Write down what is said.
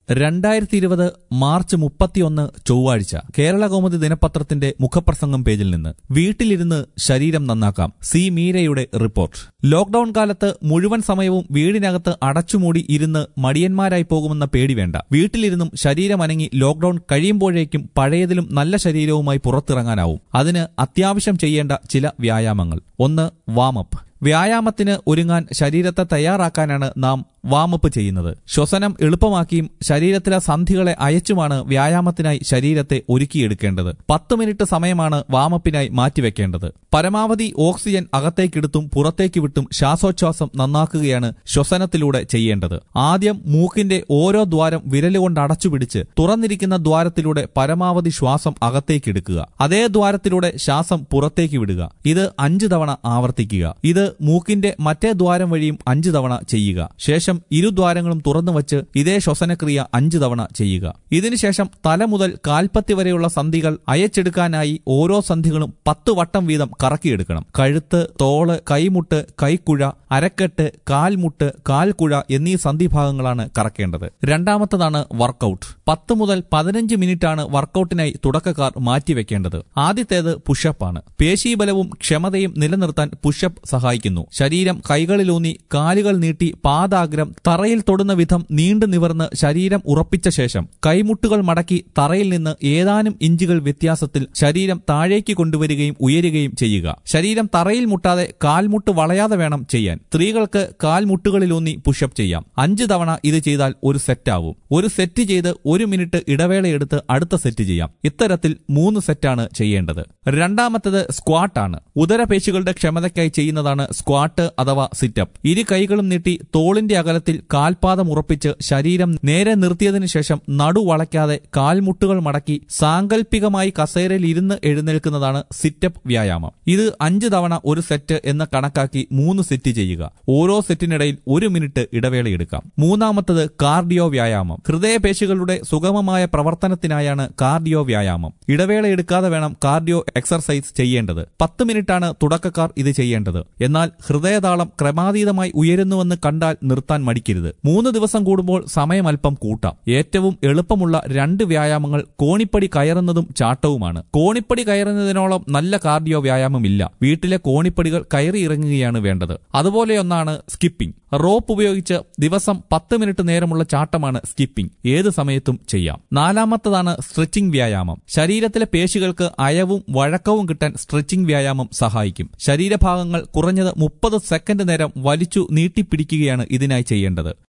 രണ്ടായിരത്തി ഇരുപത് മാർച്ച് മുപ്പത്തിയൊന്ന് ചൊവ്വാഴ്ച കേരള കൗമുദി ദിനപത്രത്തിന്റെ മുഖപ്രസംഗം പേജിൽ നിന്ന് വീട്ടിലിരുന്ന് ശരീരം നന്നാക്കാം സി മീരയുടെ റിപ്പോർട്ട് ലോക്ഡൌൺ കാലത്ത് മുഴുവൻ സമയവും വീടിനകത്ത് അടച്ചുമൂടി ഇരുന്ന് മടിയന്മാരായി പോകുമെന്ന പേടി വേണ്ട വീട്ടിലിരുന്നും ശരീരം അനങ്ങി ലോക്ഡൌൺ കഴിയുമ്പോഴേക്കും പഴയതിലും നല്ല ശരീരവുമായി പുറത്തിറങ്ങാനാവും അതിന് അത്യാവശ്യം ചെയ്യേണ്ട ചില വ്യായാമങ്ങൾ ഒന്ന് വാമപ്പ് വ്യായാമത്തിന് ഒരുങ്ങാൻ ശരീരത്തെ തയ്യാറാക്കാനാണ് നാം വാമപ്പ് ചെയ്യുന്നത് ശ്വസനം എളുപ്പമാക്കിയും ശരീരത്തിലെ സന്ധികളെ അയച്ചുമാണ് വ്യായാമത്തിനായി ശരീരത്തെ ഒരുക്കിയെടുക്കേണ്ടത് പത്ത് മിനിറ്റ് സമയമാണ് വാമപ്പിനായി മാറ്റിവെക്കേണ്ടത് പരമാവധി ഓക്സിജൻ അകത്തേക്കെടുത്തും പുറത്തേക്ക് വിട്ടും ശ്വാസോച്ഛ്വാസം നന്നാക്കുകയാണ് ശ്വസനത്തിലൂടെ ചെയ്യേണ്ടത് ആദ്യം മൂക്കിന്റെ ഓരോ ദ്വാരം വിരലുകൊണ്ട് അടച്ചുപിടിച്ച് തുറന്നിരിക്കുന്ന ദ്വാരത്തിലൂടെ പരമാവധി ശ്വാസം അകത്തേക്കെടുക്കുക അതേ ദ്വാരത്തിലൂടെ ശ്വാസം പുറത്തേക്ക് വിടുക ഇത് അഞ്ചു തവണ ആവർത്തിക്കുക ഇത് മൂക്കിന്റെ മറ്റേ ദ്വാരം വഴിയും അഞ്ചു തവണ ചെയ്യുക ശേഷം ഇരുദ്വാരങ്ങളും തുറന്നു വച്ച് ഇതേ ശ്വസനക്രിയ അഞ്ചു തവണ ചെയ്യുക ഇതിനുശേഷം തല മുതൽ കാൽപ്പത്തി വരെയുള്ള സന്ധികൾ അയച്ചെടുക്കാനായി ഓരോ സന്ധികളും പത്ത് വട്ടം വീതം കറക്കിയെടുക്കണം കഴുത്ത് തോള് കൈമുട്ട് കൈക്കുഴ അരക്കെട്ട് കാൽമുട്ട് കാൽക്കുഴ എന്നീ സന്ധിഭാഗങ്ങളാണ് കറക്കേണ്ടത് രണ്ടാമത്തതാണ് വർക്കൗട്ട് പത്ത് മുതൽ പതിനഞ്ച് മിനിറ്റാണ് വർക്കൗട്ടിനായി തുടക്കക്കാർ മാറ്റിവെക്കേണ്ടത് ആദ്യത്തേത് പുഷപ്പാണ് പേശീബലവും ക്ഷമതയും നിലനിർത്താൻ പുഷപ്പ് സഹായിക്കുന്നു ശരീരം കൈകളിലൂന്നി കാലുകൾ നീട്ടി പാദാഗ്രം തറയിൽ തൊടുന്ന വിധം നീണ്ടു നിവർന്ന് ശരീരം ഉറപ്പിച്ച ശേഷം കൈമുട്ടുകൾ മടക്കി തറയിൽ നിന്ന് ഏതാനും ഇഞ്ചുകൾ വ്യത്യാസത്തിൽ ശരീരം താഴേക്ക് കൊണ്ടുവരികയും ഉയരുകയും ചെയ്യുക ശരീരം തറയിൽ മുട്ടാതെ കാൽമുട്ട് വളയാതെ വേണം ചെയ്യാൻ സ്ത്രീകൾക്ക് കാൽമുട്ടുകളിലൂന്നി പുഷപ്പ് ചെയ്യാം അഞ്ച് തവണ ഇത് ചെയ്താൽ ഒരു സെറ്റ് ആവും ഒരു സെറ്റ് ചെയ്ത് ഒരു മിനിറ്റ് ഇടവേളയെടുത്ത് അടുത്ത സെറ്റ് ചെയ്യാം ഇത്തരത്തിൽ മൂന്ന് സെറ്റാണ് ചെയ്യേണ്ടത് രണ്ടാമത്തത് സ്ക്വാട്ട് ആണ് ഉദരപേശികളുടെ ക്ഷമതയ്ക്കായി ചെയ്യുന്നതാണ് സ്ക്വാട്ട് അഥവാ സിറ്റപ്പ് ഇരു കൈകളും നീട്ടി തോളിന്റെ അകലത്തിൽ കാൽപാദം ഉറപ്പിച്ച് ശരീരം നേരെ നിർത്തിയതിനു ശേഷം നടു വളയ്ക്കാതെ കാൽമുട്ടുകൾ മടക്കി സാങ്കല്പികമായി കസേരയിൽ ഇരുന്ന് എഴുന്നേൽക്കുന്നതാണ് സിറ്റപ്പ് വ്യായാമം ഇത് അഞ്ച് തവണ ഒരു സെറ്റ് എന്ന കണക്കാക്കി മൂന്ന് സെറ്റ് ചെയ്യുക ഓരോ സെറ്റിനിടയിൽ ഒരു മിനിറ്റ് ഇടവേളയെടുക്കാം മൂന്നാമത്തത് കാർഡിയോ വ്യായാമം ഹൃദയപേശികളുടെ സുഗമമായ പ്രവർത്തനത്തിനായാണ് കാർഡിയോ വ്യായാമം ഇടവേള എടുക്കാതെ വേണം കാർഡിയോ എക്സർസൈസ് ചെയ്യേണ്ടത് പത്ത് മിനിറ്റാണ് തുടക്കക്കാർ ഇത് ചെയ്യേണ്ടത് എന്നാൽ ഹൃദയതാളം ക്രമാതീതമായി ഉയരുന്നുവെന്ന് കണ്ടാൽ നിർത്താൻ മടിക്കരുത് മൂന്ന് ദിവസം കൂടുമ്പോൾ സമയം അല്പം കൂട്ടാം ഏറ്റവും എളുപ്പമുള്ള രണ്ട് വ്യായാമങ്ങൾ കോണിപ്പടി കയറുന്നതും ചാട്ടവുമാണ് കോണിപ്പടി കയറുന്നതിനോളം നല്ല കാർഡിയോ വ്യായാമമില്ല വീട്ടിലെ കോണിപ്പടികൾ കയറി ഇറങ്ങുകയാണ് വേണ്ടത് അതുപോലെയൊന്നാണ് സ്കിപ്പിംഗ് റോപ്പ് ഉപയോഗിച്ച് ദിവസം പത്ത് മിനിറ്റ് നേരമുള്ള ചാട്ടമാണ് സ്കിപ്പിംഗ് ഏത് സമയത്തും ചെയ്യാം നാലാമത്തതാണ് സ്ട്രെച്ചിംഗ് വ്യായാമം ശരീരത്തിലെ പേശികൾക്ക് അയവും വഴക്കവും കിട്ടാൻ സ്ട്രെച്ചിംഗ് വ്യായാമം സഹായിക്കും ശരീരഭാഗങ്ങൾ കുറഞ്ഞത് മുപ്പത് സെക്കൻഡ് നേരം വലിച്ചു നീട്ടിപ്പിടിക്കുകയാണ് ഇതിനായി ചെയ്യേണ്ടത്